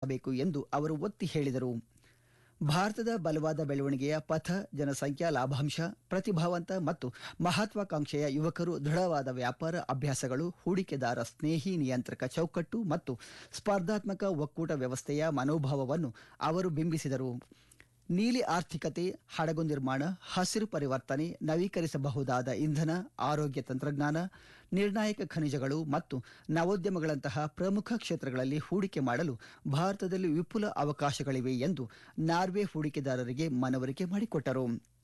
ಬೇಕು ಎಂದು ಅವರು ಒತ್ತಿ ಹೇಳಿದರು ಭಾರತದ ಬಲವಾದ ಬೆಳವಣಿಗೆಯ ಪಥ ಜನಸಂಖ್ಯಾ ಲಾಭಾಂಶ ಪ್ರತಿಭಾವಂತ ಮತ್ತು ಮಹತ್ವಾಕಾಂಕ್ಷೆಯ ಯುವಕರು ದೃಢವಾದ ವ್ಯಾಪಾರ ಅಭ್ಯಾಸಗಳು ಹೂಡಿಕೆದಾರ ಸ್ನೇಹಿ ನಿಯಂತ್ರಕ ಚೌಕಟ್ಟು ಮತ್ತು ಸ್ಪರ್ಧಾತ್ಮಕ ಒಕ್ಕೂಟ ವ್ಯವಸ್ಥೆಯ ಮನೋಭಾವವನ್ನು ಅವರು ಬಿಂಬಿಸಿದರು ನೀಲಿ ಆರ್ಥಿಕತೆ ಹಡಗು ನಿರ್ಮಾಣ ಹಸಿರು ಪರಿವರ್ತನೆ ನವೀಕರಿಸಬಹುದಾದ ಇಂಧನ ಆರೋಗ್ಯ ತಂತ್ರಜ್ಞಾನ ನಿರ್ಣಾಯಕ ಖನಿಜಗಳು ಮತ್ತು ನವೋದ್ಯಮಗಳಂತಹ ಪ್ರಮುಖ ಕ್ಷೇತ್ರಗಳಲ್ಲಿ ಹೂಡಿಕೆ ಮಾಡಲು ಭಾರತದಲ್ಲಿ ವಿಪುಲ ಅವಕಾಶಗಳಿವೆ ಎಂದು ನಾರ್ವೆ ಹೂಡಿಕೆದಾರರಿಗೆ ಮನವರಿಕೆ ಮಾಡಿಕೊಟ್ಟರು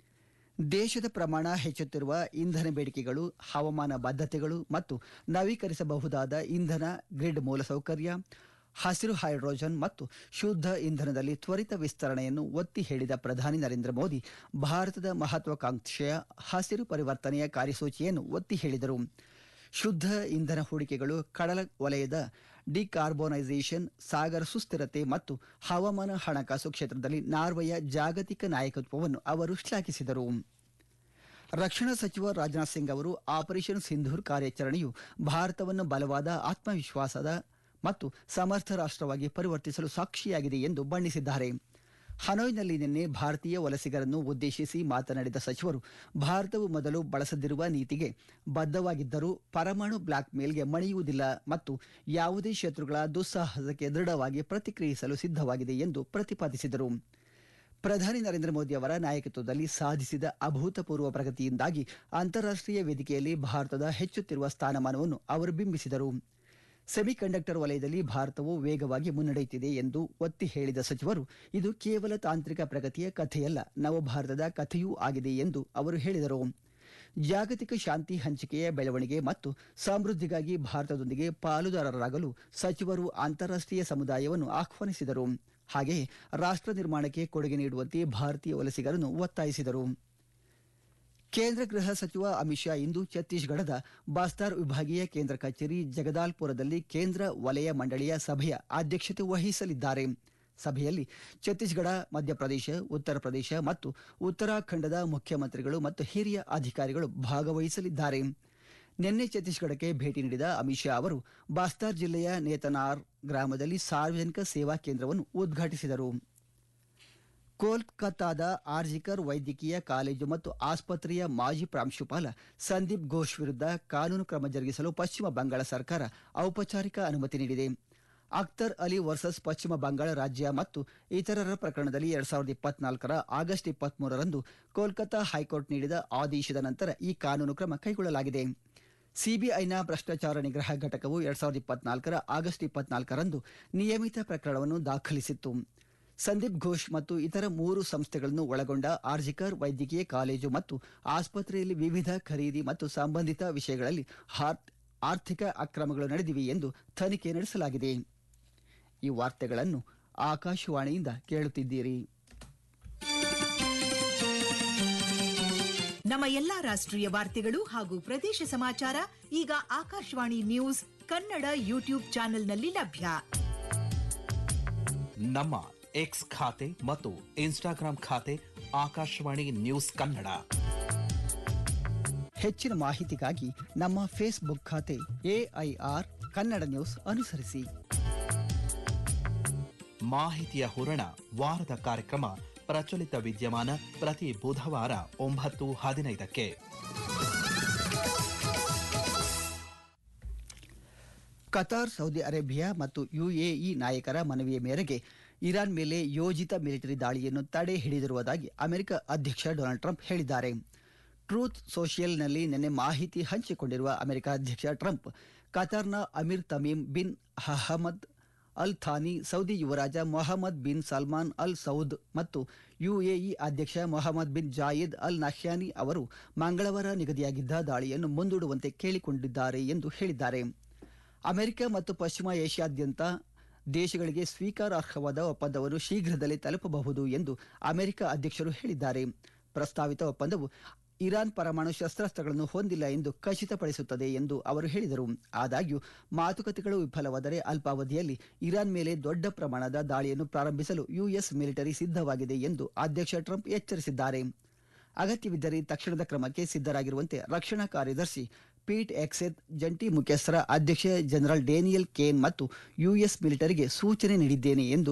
ದೇಶದ ಪ್ರಮಾಣ ಹೆಚ್ಚುತ್ತಿರುವ ಇಂಧನ ಬೇಡಿಕೆಗಳು ಹವಾಮಾನ ಬದ್ಧತೆಗಳು ಮತ್ತು ನವೀಕರಿಸಬಹುದಾದ ಇಂಧನ ಗ್ರಿಡ್ ಮೂಲಸೌಕರ್ಯ ಹಸಿರು ಹೈಡ್ರೋಜನ್ ಮತ್ತು ಶುದ್ಧ ಇಂಧನದಲ್ಲಿ ತ್ವರಿತ ವಿಸ್ತರಣೆಯನ್ನು ಒತ್ತಿ ಹೇಳಿದ ಪ್ರಧಾನಿ ನರೇಂದ್ರ ಮೋದಿ ಭಾರತದ ಮಹತ್ವಾಕಾಂಕ್ಷೆಯ ಹಸಿರು ಪರಿವರ್ತನೆಯ ಕಾರ್ಯಸೂಚಿಯನ್ನು ಒತ್ತಿ ಹೇಳಿದರು ಶುದ್ಧ ಇಂಧನ ಹೂಡಿಕೆಗಳು ಕಡಲ ವಲಯದ ಡಿಕಾರ್ಬೋನೈಸೇಷನ್ ಸಾಗರ ಸುಸ್ಥಿರತೆ ಮತ್ತು ಹವಾಮಾನ ಹಣಕಾಸು ಕ್ಷೇತ್ರದಲ್ಲಿ ನಾರ್ವೆಯ ಜಾಗತಿಕ ನಾಯಕತ್ವವನ್ನು ಅವರು ಶ್ಲಾಘಿಸಿದರು ರಕ್ಷಣಾ ಸಚಿವ ರಾಜನಾಥ್ ಸಿಂಗ್ ಅವರು ಆಪರೇಷನ್ ಸಿಂಧೂರ್ ಕಾರ್ಯಾಚರಣೆಯು ಭಾರತವನ್ನು ಬಲವಾದ ಆತ್ಮವಿಶ್ವಾಸದ ಮತ್ತು ಸಮರ್ಥ ರಾಷ್ಟ್ರವಾಗಿ ಪರಿವರ್ತಿಸಲು ಸಾಕ್ಷಿಯಾಗಿದೆ ಎಂದು ಬಣ್ಣಿಸಿದ್ದಾರೆ ಹನೋಯ್ನಲ್ಲಿ ನಿನ್ನೆ ಭಾರತೀಯ ವಲಸಿಗರನ್ನು ಉದ್ದೇಶಿಸಿ ಮಾತನಾಡಿದ ಸಚಿವರು ಭಾರತವು ಮೊದಲು ಬಳಸದಿರುವ ನೀತಿಗೆ ಬದ್ಧವಾಗಿದ್ದರೂ ಪರಮಾಣು ಬ್ಲಾಕ್ ಮೇಲ್ಗೆ ಮಣಿಯುವುದಿಲ್ಲ ಮತ್ತು ಯಾವುದೇ ಶತ್ರುಗಳ ದುಸ್ಸಾಹಸಕ್ಕೆ ದೃಢವಾಗಿ ಪ್ರತಿಕ್ರಿಯಿಸಲು ಸಿದ್ಧವಾಗಿದೆ ಎಂದು ಪ್ರತಿಪಾದಿಸಿದರು ಪ್ರಧಾನಿ ನರೇಂದ್ರ ಮೋದಿ ಅವರ ನಾಯಕತ್ವದಲ್ಲಿ ಸಾಧಿಸಿದ ಅಭೂತಪೂರ್ವ ಪ್ರಗತಿಯಿಂದಾಗಿ ಅಂತಾರಾಷ್ಟ್ರೀಯ ವೇದಿಕೆಯಲ್ಲಿ ಭಾರತದ ಹೆಚ್ಚುತ್ತಿರುವ ಸ್ಥಾನಮಾನವನ್ನು ಅವರು ಬಿಂಬಿಸಿದರು ಸೆಮಿಕಂಡಕ್ಟರ್ ವಲಯದಲ್ಲಿ ಭಾರತವು ವೇಗವಾಗಿ ಮುನ್ನಡೆಯುತ್ತಿದೆ ಎಂದು ಒತ್ತಿ ಹೇಳಿದ ಸಚಿವರು ಇದು ಕೇವಲ ತಾಂತ್ರಿಕ ಪ್ರಗತಿಯ ಕಥೆಯಲ್ಲ ನವಭಾರತದ ಕಥೆಯೂ ಆಗಿದೆ ಎಂದು ಅವರು ಹೇಳಿದರು ಜಾಗತಿಕ ಶಾಂತಿ ಹಂಚಿಕೆಯ ಬೆಳವಣಿಗೆ ಮತ್ತು ಸಮೃದ್ಧಿಗಾಗಿ ಭಾರತದೊಂದಿಗೆ ಪಾಲುದಾರರಾಗಲು ಸಚಿವರು ಅಂತಾರಾಷ್ಟ್ರೀಯ ಸಮುದಾಯವನ್ನು ಆಹ್ವಾನಿಸಿದರು ಹಾಗೆಯೇ ರಾಷ್ಟ್ರ ನಿರ್ಮಾಣಕ್ಕೆ ಕೊಡುಗೆ ನೀಡುವಂತೆ ಭಾರತೀಯ ವಲಸಿಗರನ್ನು ಒತ್ತಾಯಿಸಿದರು ಕೇಂದ್ರ ಗೃಹ ಸಚಿವ ಅಮಿತ್ ಶಾ ಇಂದು ಛತ್ತೀಸ್ಗಢದ ಬಾಸ್ತಾರ್ ವಿಭಾಗೀಯ ಕೇಂದ್ರ ಕಚೇರಿ ಜಗದಾಲ್ಪುರದಲ್ಲಿ ಕೇಂದ್ರ ವಲಯ ಮಂಡಳಿಯ ಸಭೆಯ ಅಧ್ಯಕ್ಷತೆ ವಹಿಸಲಿದ್ದಾರೆ ಸಭೆಯಲ್ಲಿ ಛತ್ತೀಸ್ಗಢ ಮಧ್ಯಪ್ರದೇಶ ಉತ್ತರ ಪ್ರದೇಶ ಮತ್ತು ಉತ್ತರಾಖಂಡದ ಮುಖ್ಯಮಂತ್ರಿಗಳು ಮತ್ತು ಹಿರಿಯ ಅಧಿಕಾರಿಗಳು ಭಾಗವಹಿಸಲಿದ್ದಾರೆ ನಿನ್ನೆ ಛತ್ತೀಸ್ಗಢಕ್ಕೆ ಭೇಟಿ ನೀಡಿದ ಅಮಿತ್ ಶಾ ಅವರು ಬಾಸ್ತಾರ್ ಜಿಲ್ಲೆಯ ನೇತನಾರ್ ಗ್ರಾಮದಲ್ಲಿ ಸಾರ್ವಜನಿಕ ಸೇವಾ ಕೇಂದ್ರವನ್ನು ಉದ್ಘಾಟಿಸಿದರು ಕೋಲ್ಕತ್ತಾದ ಆರ್ಜಿಕರ್ ವೈದ್ಯಕೀಯ ಕಾಲೇಜು ಮತ್ತು ಆಸ್ಪತ್ರೆಯ ಮಾಜಿ ಪ್ರಾಂಶುಪಾಲ ಸಂದೀಪ್ ಘೋಷ್ ವಿರುದ್ಧ ಕಾನೂನು ಕ್ರಮ ಜರುಗಿಸಲು ಪಶ್ಚಿಮ ಬಂಗಾಳ ಸರ್ಕಾರ ಔಪಚಾರಿಕ ಅನುಮತಿ ನೀಡಿದೆ ಅಖ್ತರ್ ಅಲಿ ವರ್ಸಸ್ ಪಶ್ಚಿಮ ಬಂಗಾಳ ರಾಜ್ಯ ಮತ್ತು ಇತರರ ಪ್ರಕರಣದಲ್ಲಿ ಎರಡ್ ಸಾವಿರದ ಇಪ್ಪತ್ನಾಲ್ಕರ ಆಗಸ್ಟ್ ಇಪ್ಪತ್ಮೂರರಂದು ಕೋಲ್ಕತ್ತಾ ಹೈಕೋರ್ಟ್ ನೀಡಿದ ಆದೇಶದ ನಂತರ ಈ ಕಾನೂನು ಕ್ರಮ ಕೈಗೊಳ್ಳಲಾಗಿದೆ ಸಿಬಿಐನ ಭ್ರಷ್ಟಾಚಾರ ನಿಗ್ರಹ ಘಟಕವು ಎರಡ್ ಸಾವಿರದ ಇಪ್ಪತ್ನಾಲ್ಕರ ಆಗಸ್ಟ್ ಇಪ್ಪತ್ನಾಲ್ಕರಂದು ನಿಯಮಿತ ಪ್ರಕರಣವನ್ನು ದಾಖಲಿಸಿತ್ತು ಸಂದೀಪ್ ಘೋಷ್ ಮತ್ತು ಇತರ ಮೂರು ಸಂಸ್ಥೆಗಳನ್ನು ಒಳಗೊಂಡ ಆರ್ಜಿಕರ್ ವೈದ್ಯಕೀಯ ಕಾಲೇಜು ಮತ್ತು ಆಸ್ಪತ್ರೆಯಲ್ಲಿ ವಿವಿಧ ಖರೀದಿ ಮತ್ತು ಸಂಬಂಧಿತ ವಿಷಯಗಳಲ್ಲಿ ಹಾರ್- ಆರ್ಥಿಕ ಅಕ್ರಮಗಳು ನಡೆದಿವೆ ಎಂದು ತನಿಖೆ ನಡೆಸಲಾಗಿದೆ ಈ ವಾರ್ತೆಗಳನ್ನು ಆಕಾಶವಾಣಿಯಿಂದ ಕೇಳುತ್ತಿದ್ದೀರಿ ನಮ್ಮ ಎಲ್ಲಾ ರಾಷ್ಟ್ರೀಯ ವಾರ್ತೆಗಳು ಹಾಗೂ ಪ್ರದೇಶ ಸಮಾಚಾರ ಈಗ ಆಕಾಶವಾಣಿ ನ್ಯೂಸ್ ಕನ್ನಡ ಯೂಟ್ಯೂಬ್ ಚಾನೆಲ್ನಲ್ಲಿ ಲಭ್ಯ ನಮ್ಮ ಎಕ್ಸ್ ಖಾತೆ ಮತ್ತು ಇನ್ಸ್ಟಾಗ್ರಾಂ ಖಾತೆ ಆಕಾಶವಾಣಿ ನ್ಯೂಸ್ ಕನ್ನಡ ಹೆಚ್ಚಿನ ಮಾಹಿತಿಗಾಗಿ ನಮ್ಮ ಫೇಸ್ಬುಕ್ ಖಾತೆ ಎಐಆರ್ ಕನ್ನಡ ನ್ಯೂಸ್ ಅನುಸರಿಸಿ ಮಾಹಿತಿಯ ಹೂರಣ ವಾರದ ಕಾರ್ಯಕ್ರಮ ಪ್ರಚಲಿತ ವಿದ್ಯಮಾನ ಪ್ರತಿ ಬುಧವಾರ ಒಂಬತ್ತು ಹದಿನೈದಕ್ಕೆ ಕತಾರ್ ಸೌದಿ ಅರೇಬಿಯಾ ಮತ್ತು ಯುಎಇ ನಾಯಕರ ಮನವಿಯ ಮೇರೆಗೆ ಇರಾನ್ ಮೇಲೆ ಯೋಜಿತ ಮಿಲಿಟರಿ ದಾಳಿಯನ್ನು ತಡೆ ಹಿಡಿದಿರುವುದಾಗಿ ಅಮೆರಿಕ ಅಧ್ಯಕ್ಷ ಡೊನಾಲ್ಡ್ ಟ್ರಂಪ್ ಹೇಳಿದ್ದಾರೆ ಟ್ರೂತ್ ಸೋಷಿಯಲ್ನಲ್ಲಿ ನಿನ್ನೆ ಮಾಹಿತಿ ಹಂಚಿಕೊಂಡಿರುವ ಅಮೆರಿಕ ಅಧ್ಯಕ್ಷ ಟ್ರಂಪ್ ಕತಾರ್ನ Amir Tamim bin Ahmad al Thani Saudi ಯುವರಾಜ Mohammed bin Salman Al Saud ಮತ್ತು ಯುಎಇ ಅಧ್ಯಕ್ಷ ಮೊಹಮ್ಮದ್ ಬಿನ್ ಜಾಯಿದ್ ಅಲ್ ನಹ್ಯಾನಿ ಅವರು ಮಂಗಳವಾರ ನಿಗದಿಯಾಗಿದ್ದ ದಾಳಿಯನ್ನು ಮುಂದೂಡುವಂತೆ ಕೇಳಿಕೊಂಡಿದ್ದಾರೆ ಎಂದು ಹೇಳಿದ್ದಾರೆ ಅಮೆರಿಕ ಮತ್ತು ಪಶ್ಚಿಮ ಏಷ್ಯಾದ್ಯಂತ ದೇಶಗಳಿಗೆ ಸ್ವೀಕಾರಾರ್ಹವಾದ ಒಪ್ಪಂದವನ್ನು ಶೀಘ್ರದಲ್ಲೇ ತಲುಪಬಹುದು ಎಂದು ಅಮೆರಿಕ ಅಧ್ಯಕ್ಷರು ಹೇಳಿದ್ದಾರೆ ಪ್ರಸ್ತಾವಿತ ಒಪ್ಪಂದವು ಇರಾನ್ ಪರಮಾಣು ಶಸ್ತ್ರಾಸ್ತ್ರಗಳನ್ನು ಹೊಂದಿಲ್ಲ ಎಂದು ಖಚಿತಪಡಿಸುತ್ತದೆ ಎಂದು ಅವರು ಹೇಳಿದರು ಆದಾಗ್ಯೂ ಮಾತುಕತೆಗಳು ವಿಫಲವಾದರೆ ಅಲ್ಪಾವಧಿಯಲ್ಲಿ ಇರಾನ್ ಮೇಲೆ ದೊಡ್ಡ ಪ್ರಮಾಣದ ದಾಳಿಯನ್ನು ಪ್ರಾರಂಭಿಸಲು ಯುಎಸ್ ಮಿಲಿಟರಿ ಸಿದ್ಧವಾಗಿದೆ ಎಂದು ಅಧ್ಯಕ್ಷ ಟ್ರಂಪ್ ಎಚ್ಚರಿಸಿದ್ದಾರೆ ಅಗತ್ಯವಿದ್ದರೆ ತಕ್ಷಣದ ಕ್ರಮಕ್ಕೆ ಸಿದ್ಧರಾಗಿರುವಂತೆ ರಕ್ಷಣಾ ಕಾರ್ಯದರ್ಶಿ ಪೀಟ್ ಎಕ್ಸೆತ್ ಜಂಟಿ ಮುಖ್ಯಸ್ಥರ ಅಧ್ಯಕ್ಷ ಜನರಲ್ ಡೇನಿಯಲ್ ಕೇನ್ ಮತ್ತು ಯುಎಸ್ ಮಿಲಿಟರಿಗೆ ಸೂಚನೆ ನೀಡಿದ್ದೇನೆ ಎಂದು